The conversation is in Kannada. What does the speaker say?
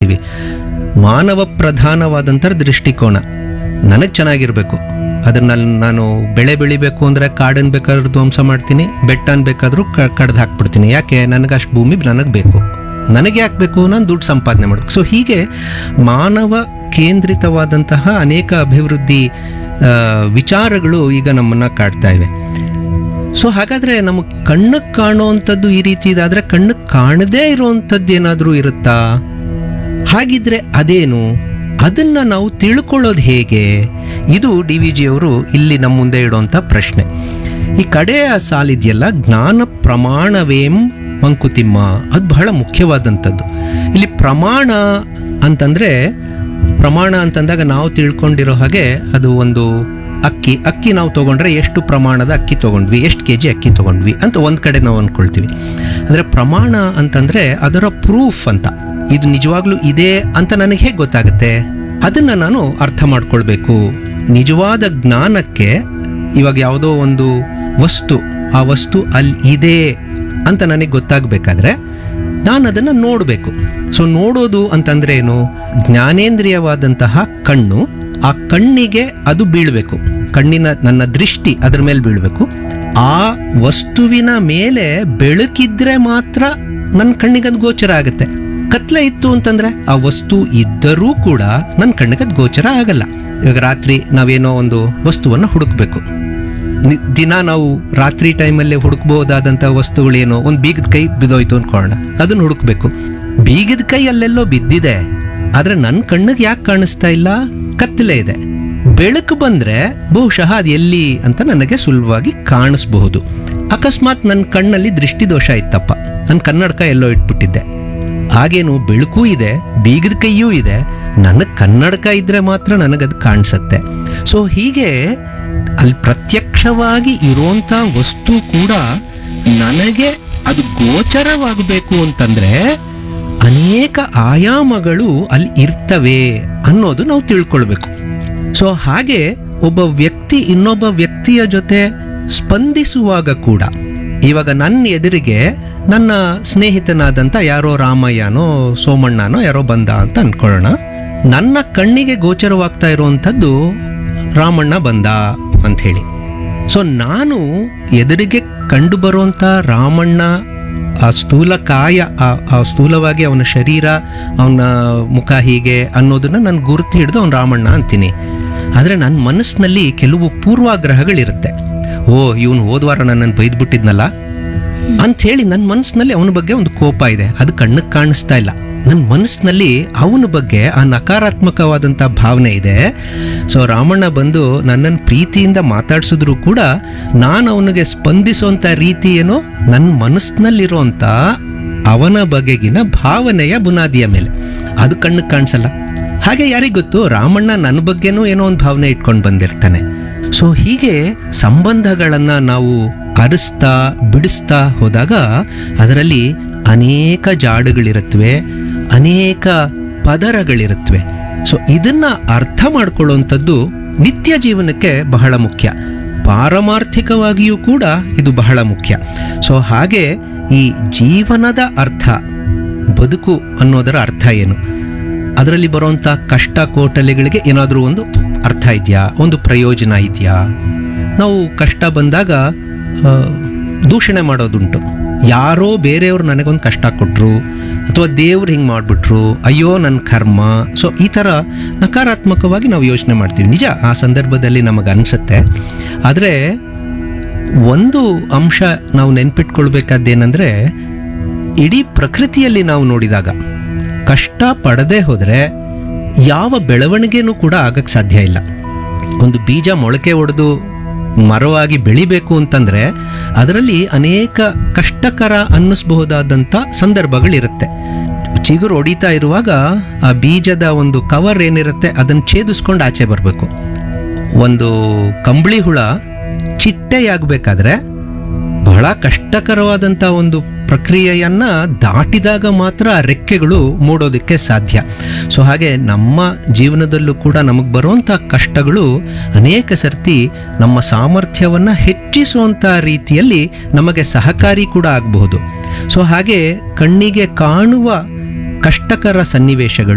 ಹೇಳ್ತೀವಿ ಮಾನವ ಪ್ರಧಾನವಾದಂಥ ದೃಷ್ಟಿಕೋನ ನನಗೆ ಚೆನ್ನಾಗಿರಬೇಕು ಅದನ್ನ ನಾನು ಬೆಳೆ ಬೆಳಿಬೇಕು ಅಂದರೆ ಕಾಡನ್ನು ಬೇಕಾದ್ರೂ ಧ್ವಂಸ ಮಾಡ್ತೀನಿ ಬೆಟ್ಟನ ಬೇಕಾದರೂ ಕಡ್ದು ಹಾಕ್ಬಿಡ್ತೀನಿ ಯಾಕೆ ನನಗೆ ಅಷ್ಟು ಭೂಮಿ ನನಗೆ ಬೇಕು ನನಗೆ ಯಾಕೆ ಬೇಕು ನಾನು ದುಡ್ಡು ಸಂಪಾದನೆ ಮಾಡಬೇಕು ಸೊ ಹೀಗೆ ಮಾನವ ಕೇಂದ್ರಿತವಾದಂತಹ ಅನೇಕ ಅಭಿವೃದ್ಧಿ ಆ, ವಿಚಾರಗಳು ಈಗ ನಮ್ಮನ್ನು ಕಾಡ್ತಾ ಇವೆ ಸೊ ಹಾಗಾದ್ರೆ ನಮಗೆ ಕಣ್ಣಿಗೆ ಕಾಣುವಂಥದ್ದು ಈ ರೀತಿ ಇದಾದ್ರೆ ಕಣ್ಣಿಗೆ ಕಾಣದೇ ಇರುವಂಥದ್ದು ಏನಾದರೂ ಇರುತ್ತಾ ಹಾಗಿದ್ರೆ ಅದೇನು ಅದನ್ನ ನಾವು ತಿಳ್ಕೊಳ್ಳೋದು ಹೇಗೆ ಇದು ಡಿ ವಿ ಜಿಯವರು ಇಲ್ಲಿ ನಮ್ಮ ಮುಂದೆ ಇಡುವಂಥ ಪ್ರಶ್ನೆ ಈ ಕಡೆಯ ಸಾಲಿದೆಯಲ್ಲ ಜ್ಞಾನ ಪ್ರಮಾಣವೇಂ ಮಂಕುತಿಮ್ಮ ಅದು ಬಹಳ ಮುಖ್ಯವಾದಂಥದ್ದು ಇಲ್ಲಿ ಪ್ರಮಾಣ ಅಂತಂದ್ರೆ ಪ್ರಮಾಣ ಅಂತಂದಾಗ ನಾವು ತಿಳ್ಕೊಂಡಿರೋ ಹಾಗೆ ಅದು ಒಂದು ಅಕ್ಕಿ ಅಕ್ಕಿ ನಾವು ತಗೊಂಡ್ರೆ ಎಷ್ಟು ಪ್ರಮಾಣದ ಅಕ್ಕಿ ತಗೊಂಡ್ವಿ ಎಷ್ಟು ಕೆ ಜಿ ಅಕ್ಕಿ ತಗೊಂಡ್ವಿ ಅಂತ ಒಂದು ಕಡೆ ನಾವು ಅಂದ್ಕೊಳ್ತೀವಿ ಅಂದರೆ ಪ್ರಮಾಣ ಅಂತಂದರೆ ಅದರ ಪ್ರೂಫ್ ಅಂತ ಇದು ನಿಜವಾಗ್ಲೂ ಇದೆ ಅಂತ ನನಗೆ ಹೇಗೆ ಗೊತ್ತಾಗುತ್ತೆ ಅದನ್ನು ನಾನು ಅರ್ಥ ಮಾಡ್ಕೊಳ್ಬೇಕು ನಿಜವಾದ ಜ್ಞಾನಕ್ಕೆ ಇವಾಗ ಯಾವುದೋ ಒಂದು ವಸ್ತು ಆ ವಸ್ತು ಅಲ್ಲಿ ಇದೆ ಅಂತ ನನಗೆ ಗೊತ್ತಾಗಬೇಕಾದ್ರೆ ನಾನು ಅದನ್ನು ನೋಡಬೇಕು ಸೊ ನೋಡೋದು ಅಂತಂದ್ರೆ ಏನು ಜ್ಞಾನೇಂದ್ರಿಯವಾದಂತಹ ಕಣ್ಣು ಆ ಕಣ್ಣಿಗೆ ಅದು ಬೀಳಬೇಕು ಕಣ್ಣಿನ ನನ್ನ ದೃಷ್ಟಿ ಅದ್ರ ಮೇಲೆ ಬೀಳಬೇಕು ಆ ವಸ್ತುವಿನ ಮೇಲೆ ಬೆಳಕಿದ್ರೆ ಮಾತ್ರ ನನ್ನ ಕಣ್ಣಿಗೆ ಅದು ಗೋಚರ ಆಗುತ್ತೆ ಕತ್ಲೆ ಇತ್ತು ಅಂತಂದ್ರೆ ಆ ವಸ್ತು ಇದ್ದರೂ ಕೂಡ ನನ್ನ ಕಣ್ಣಿಗೆ ಅದು ಗೋಚರ ಆಗಲ್ಲ ಇವಾಗ ರಾತ್ರಿ ನಾವೇನೋ ಒಂದು ವಸ್ತುವನ್ನು ಹುಡುಕ್ಬೇಕು ನಿ- ದಿನ ನಾವು ರಾತ್ರಿ ಟೈಮಲ್ಲಿ ಹುಡುಕ್ಬಹುದಾದಂಥ ವಸ್ತುಗಳೇನು ಒಂದು ಬೀಗದ ಕೈ ಬಿದ್ದೋಯ್ತು ಅನ್ಕೊಳ್ಳೋಣ ಅದನ್ನ ಹುಡುಕ್ಬೇಕು ಬೀಗದ ಕೈ ಅಲ್ಲೆಲ್ಲೋ ಬಿದ್ದಿದೆ ಆದ್ರೆ ನನ್ನ ಕಣ್ಣಿಗೆ ಯಾಕೆ ಕಾಣಿಸ್ತಾ ಇಲ್ಲ ಕತ್ತಲೆ ಇದೆ ಬೆಳಕು ಬಂದ್ರೆ ಬಹುಶಃ ಅದು ಎಲ್ಲಿ ಅಂತ ನನಗೆ ಸುಲಭವಾಗಿ ಕಾಣಿಸ್ಬಹುದು ಅಕಸ್ಮಾತ್ ನನ್ನ ಕಣ್ಣಲ್ಲಿ ದೃಷ್ಟಿದೋಷ ಇತ್ತಪ್ಪ ನನ್ನ ಕನ್ನಡಕ ಎಲ್ಲೋ ಇಟ್ಬಿಟ್ಟಿದ್ದೆ ಹಾಗೇನು ಬೆಳಕು ಇದೆ ಬೀಗದ ಕೈಯೂ ಇದೆ ನನಗೆ ಕನ್ನಡಕ ಇದ್ರೆ ಮಾತ್ರ ನನಗದು ಕಾಣಿಸತ್ತೆ ಸೊ ಹೀಗೆ ಅಲ್ಲಿ ಪ್ರತ್ಯಕ್ಷವಾಗಿ ಇರುವಂತ ವಸ್ತು ಕೂಡ ನನಗೆ ಅದು ಗೋಚರವಾಗಬೇಕು ಅಂತಂದ್ರೆ ಅನೇಕ ಆಯಾಮಗಳು ಅಲ್ಲಿ ಇರ್ತವೆ ಅನ್ನೋದು ನಾವು ತಿಳ್ಕೊಳ್ಬೇಕು ಸೊ ಹಾಗೆ ಒಬ್ಬ ವ್ಯಕ್ತಿ ಇನ್ನೊಬ್ಬ ವ್ಯಕ್ತಿಯ ಜೊತೆ ಸ್ಪಂದಿಸುವಾಗ ಕೂಡ ಇವಾಗ ನನ್ನ ಎದುರಿಗೆ ನನ್ನ ಸ್ನೇಹಿತನಾದಂಥ ಯಾರೋ ರಾಮಯ್ಯನೋ ಸೋಮಣ್ಣನೋ ಯಾರೋ ಬಂದ ಅಂತ ಅನ್ಕೊಳ್ಳೋಣ ನನ್ನ ಕಣ್ಣಿಗೆ ಗೋಚರವಾಗ್ತಾ ಇರುವಂಥದ್ದು ರಾಮಣ್ಣ ಬಂದ ಅಂಥೇಳಿ ಸೊ ನಾನು ಎದುರಿಗೆ ಕಂಡು ಬರುವಂಥ ರಾಮಣ್ಣ ಆ ಸ್ಥೂಲ ಕಾಯ ಆ- ಆ ಸ್ಥೂಲವಾಗಿ ಅವನ ಶರೀರ ಅವನ ಮುಖ ಹೀಗೆ ಅನ್ನೋದನ್ನ ನಾನು ಗುರುತು ಹಿಡಿದು ಅವನು ರಾಮಣ್ಣ ಅಂತೀನಿ ಆದರೆ ನನ್ನ ಮನಸ್ಸಿನಲ್ಲಿ ಕೆಲವು ಪೂರ್ವಾಗ್ರಹಗಳಿರುತ್ತೆ ಓ ಇವನು ಹೋದ್ವಾರ ನನ್ನನ್ನು ಬೈದ್ಬಿಟ್ಟಿದ್ನಲ್ಲ ಅಂಥೇಳಿ ನನ್ನ ಮನಸ್ಸಿನಲ್ಲಿ ಅವನ ಬಗ್ಗೆ ಒಂದು ಕೋಪ ಇದೆ ಅದು ಕಣ್ಣಿಗೆ ಕಾಣಿಸ್ತಾ ಇಲ್ಲ ನನ್ನ ಮನಸ್ಸಿನಲ್ಲಿ ಅವನ ಬಗ್ಗೆ ಆ ನಕಾರಾತ್ಮಕವಾದಂಥ ಭಾವನೆ ಇದೆ ಸೊ ರಾಮಣ್ಣ ಬಂದು ನನ್ನನ್ನು ಪ್ರೀತಿಯಿಂದ ಮಾತಾಡ್ಸಿದ್ರು ಕೂಡ ನಾನು ಅವನಿಗೆ ಸ್ಪಂದಿಸುವಂಥ ರೀತಿ ಏನೋ ನನ್ನ ಮನಸ್ಸಿನಲ್ಲಿರುವಂಥ ಅವನ ಬಗೆಗಿನ ಭಾವನೆಯ ಬುನಾದಿಯ ಮೇಲೆ ಅದು ಕಣ್ಣಿಗೆ ಕಾಣಿಸಲ್ಲ ಹಾಗೆ ಯಾರಿಗ್ ಗೊತ್ತು ರಾಮಣ್ಣ ನನ್ನ ಬಗ್ಗೆನೂ ಏನೋ ಒಂದು ಭಾವನೆ ಇಟ್ಕೊಂಡು ಬಂದಿರ್ತಾನೆ ಸೊ ಹೀಗೆ ಸಂಬಂಧಗಳನ್ನು ನಾವು ಅರಿಸ್ತಾ ಬಿಡಿಸ್ತಾ ಹೋದಾಗ ಅದರಲ್ಲಿ ಅನೇಕ ಜಾಡುಗಳಿರುತ್ತವೆ ಅನೇಕ ಪದರಗಳಿರುತ್ತವೆ ಸೊ ಇದನ್ನ ಅರ್ಥ ಮಾಡ್ಕೊಳ್ಳುವಂಥದ್ದು ನಿತ್ಯ ಜೀವನಕ್ಕೆ ಬಹಳ ಮುಖ್ಯ ಪಾರಮಾರ್ಥಿಕವಾಗಿಯೂ ಕೂಡ ಇದು ಬಹಳ ಮುಖ್ಯ ಸೊ ಹಾಗೆ ಈ ಜೀವನದ ಅರ್ಥ ಬದುಕು ಅನ್ನೋದರ ಅರ್ಥ ಏನು ಅದರಲ್ಲಿ ಬರುವಂಥ ಕಷ್ಟ ಕೋಟಲೆಗಳಿಗೆ ಏನಾದರೂ ಒಂದು ಅರ್ಥ ಇದೆಯಾ ಒಂದು ಪ್ರಯೋಜನ ಇದೆಯಾ ನಾವು ಕಷ್ಟ ಬಂದಾಗ ಆ, ದೂಷಣೆ ಮಾಡೋದುಂಟು ಯಾರೋ ಬೇರೆಯವರು ನನಗೊಂದು ಕಷ್ಟ ಕೊಟ್ಟರು ಅಥವಾ ದೇವ್ರು ಹಿಂಗೆ ಮಾಡಿಬಿಟ್ರು ಅಯ್ಯೋ ನನ್ನ ಕರ್ಮ ಸೊ ಈ ಥರ ನಕಾರಾತ್ಮಕವಾಗಿ ನಾವು ಯೋಚನೆ ಮಾಡ್ತೀವಿ ನಿಜ ಆ ಸಂದರ್ಭದಲ್ಲಿ ನಮಗೆ ಅನಿಸುತ್ತೆ ಆದರೆ ಒಂದು ಅಂಶ ನಾವು ನೆನ್ಪಿಟ್ಕೊಳ್ಬೇಕಾದ್ದೇನೆಂದರೆ ಇಡೀ ಪ್ರಕೃತಿಯಲ್ಲಿ ನಾವು ನೋಡಿದಾಗ ಕಷ್ಟ ಪಡದೆ ಹೋದರೆ ಯಾವ ಬೆಳವಣಿಗೆನೂ ಕೂಡ ಆಗಕ್ಕೆ ಸಾಧ್ಯ ಇಲ್ಲ ಒಂದು ಬೀಜ ಮೊಳಕೆ ಒಡೆದು ಮರವಾಗಿ ಬೆಳಿಬೇಕು ಅಂತಂದ್ರೆ ಅದರಲ್ಲಿ ಅನೇಕ ಕಷ್ಟಕರ ಅನ್ನಿಸ್ಬಹುದಾದಂಥ ಸಂದರ್ಭಗಳಿರುತ್ತೆ ಚಿಗುರು ಹೊಡಿತಾ ಇರುವಾಗ ಆ ಬೀಜದ ಒಂದು ಕವರ್ ಏನಿರುತ್ತೆ ಅದನ್ನು ಛೇದಿಸ್ಕೊಂಡು ಆಚೆ ಬರಬೇಕು ಒಂದು ಕಂಬಳಿ ಹುಳ ಚಿಟ್ಟೆಯಾಗಬೇಕಾದ್ರೆ ಬಹಳ ಕಷ್ಟಕರವಾದಂಥ ಒಂದು ಪ್ರಕ್ರಿಯೆಯನ್ನ ದಾಟಿದಾಗ ಮಾತ್ರ ಆ ರೆಕ್ಕೆಗಳು ಮೂಡೋದಕ್ಕೆ ಸಾಧ್ಯ ಸೊ ಹಾಗೆ ನಮ್ಮ ಜೀವನದಲ್ಲೂ ಕೂಡ ನಮಗೆ ಬರುವಂಥ ಕಷ್ಟಗಳು ಅನೇಕ ಸರ್ತಿ ನಮ್ಮ ಸಾಮರ್ಥ್ಯವನ್ನು ಹೆಚ್ಚಿಸುವಂಥ ರೀತಿಯಲ್ಲಿ ನಮಗೆ ಸಹಕಾರಿ ಕೂಡ ಆಗಬಹುದು ಸೊ ಹಾಗೆ ಕಣ್ಣಿಗೆ ಕಾಣುವ ಕಷ್ಟಕರ ಸನ್ನಿವೇಶಗಳು